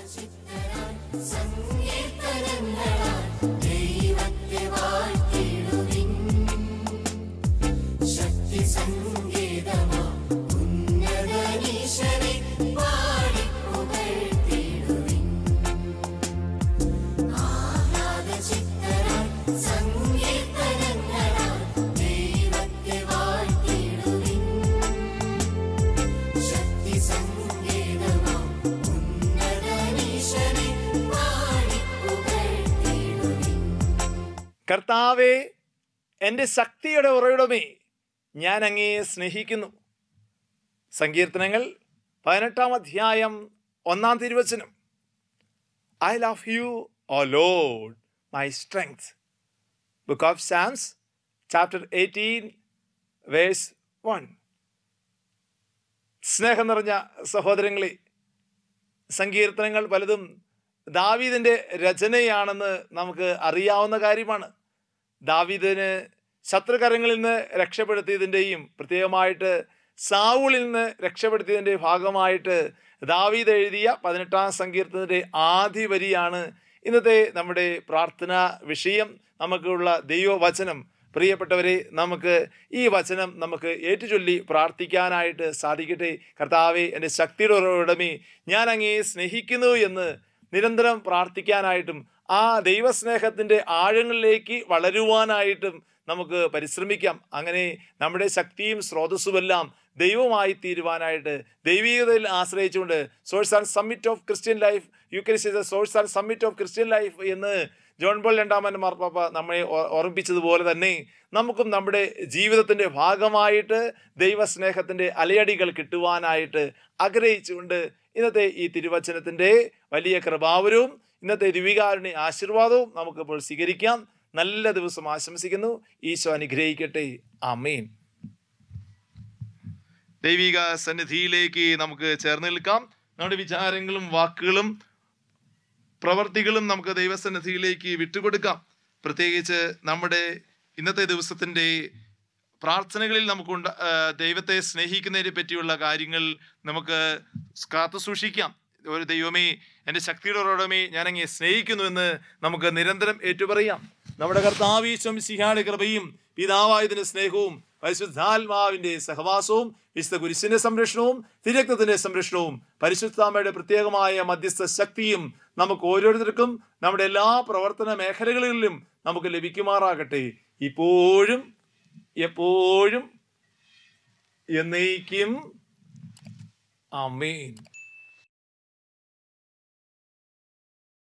കർത്താവെ എൻ്റെ ശക്തിയുടെ ഉറവിടമേ ഞാൻ അങ്ങയെ സ്നേഹിക്കുന്നു സങ്കീർത്തനങ്ങൾ പതിനെട്ടാം അധ്യായം ഒന്നാം തിരുവചനം I love you O Lord my strength book of Psalms chapter eighteen verse one സ്നേഹം നിറഞ്ഞ സഹോദരങ്ങളെ സങ്കീർത്തനങ്ങൾ പലതും ദാവീദിൻ്റെ രചനയാണെന്ന് നമുക്ക് അറിയാവുന്ന കാര്യമാണ് ദാവീദിന് ശത്രുകരങ്ങളിൽ നിന്ന് രക്ഷപ്പെടുത്തിയതിൻ്റെയും പ്രത്യേകമായിട്ട് സാവൂളിൽ നിന്ന് രക്ഷപ്പെടുത്തിയതിൻ്റെ ഭാഗമായിട്ട് ദാവീദ് എഴുതിയ പതിനെട്ടാം സങ്കീർത്തനത്തിൻ്റെ ആദ്യ വരിയാണ് ഇന്നത്തെ നമ്മുടെ പ്രാർത്ഥനാ വിഷയം നമുക്കുള്ള ദൈവവചനം പ്രിയപ്പെട്ടവരെ നമുക്ക് ഈ വചനം നമുക്ക് ഏറ്റുചൊല്ലി പ്രാർത്ഥിക്കാനായിട്ട് സാധിക്കട്ടെ കർത്താവെ എൻ്റെ ശക്തിയുടെ ഉറവിടമേ ഞാൻ അങ്ങയെ സ്നേഹിക്കുന്നു എന്ന് നിരന്തരം പ്രാർത്ഥിക്കാനായിട്ടും ആ ദൈവസ്നേഹത്തിൻ്റെ ആഴങ്ങളിലേക്ക് വളരുവാനായിട്ടും നമുക്ക് പരിശ്രമിക്കാം അങ്ങനെ നമ്മുടെ ശക്തിയും സ്രോതസ്സുമെല്ലാം ദൈവമായി തീരുവാനായിട്ട് ദൈവീകതയിൽ ആശ്രയിച്ചുകൊണ്ട് source and summit of Christian life U K source and summit of Christian life എന്ന് ജോൺ പോൾ രണ്ടാമൻ മാർപ്പാപ്പ നമ്മെ ഓ- ഓർമ്മിപ്പിച്ചതുപോലെ തന്നെ നമുക്കും നമ്മുടെ ജീവിതത്തിൻ്റെ ഭാഗമായിട്ട് ദൈവസ്നേഹത്തിൻ്റെ അലയടികൾ കിട്ടുവാനായിട്ട് ആഗ്രഹിച്ചുകൊണ്ട് ഇന്നത്തെ ഈ തിരുവചനത്തിൻ്റെ വലിയ കൃപാവരവും ഇന്നത്തെ ദിവികാരുണ്യ ആശീർവാദവും നമുക്കിപ്പോൾ സ്വീകരിക്കാം നല്ല ദിവസം ആശംസിക്കുന്നു ഈശോ അനുഗ്രഹിക്കട്ടെ ആമേൻ ദൈവിക സന്നിധിയിലേക്ക് നമുക്ക് ചേർന്ന് നിൽക്കാം നമ്മുടെ വിചാരങ്ങളും വാക്കുകളും പ്രവർത്തികളും നമുക്ക് ദൈവസന്നിധിയിലേക്ക് വിട്ടുകൊടുക്കാം പ്രത്യേകിച്ച് നമ്മുടെ ഇന്നത്തെ ദിവസത്തിൻ്റെ പ്രാർത്ഥനകളിൽ നമുക്കുണ്ട് ആ, ദൈവത്തെ സ്നേഹിക്കുന്നതിനെ പറ്റിയുള്ള കാര്യങ്ങൾ നമുക്ക് കാത്തു സൂക്ഷിക്കാം ഒരു ദൈവമേ എൻ്റെ ശക്തിയുടെ ഉറവിടമേ ഞാൻ അങ്ങേ സ്നേഹിക്കുന്നുവെന്ന് നമുക്ക് നിരന്തരം ഏറ്റുപറയാം നമ്മുടെ കർത്താവീശം സിഹായുടെ കൃപയും പിതാവായതിൻ്റെ സ്നേഹവും പരിശുദ്ധാത്മാവിൻ്റെ സഹവാസവും വിശുദ്ധ കുരിശിന്റെ സംരക്ഷണവും തിരക്തത്തിന്റെ സംരക്ഷണവും പരിശുദ്ധാമയുടെ പ്രത്യേകമായ മധ്യസ്ഥ ശക്തിയും നമുക്ക് ഓരോരുത്തർക്കും നമ്മുടെ എല്ലാ പ്രവർത്തന മേഖലകളിലും നമുക്ക് ലഭിക്കുമാറാകട്ടെ ഇപ്പോഴും എപ്പോഴും എന്നേക്കും അമേൻ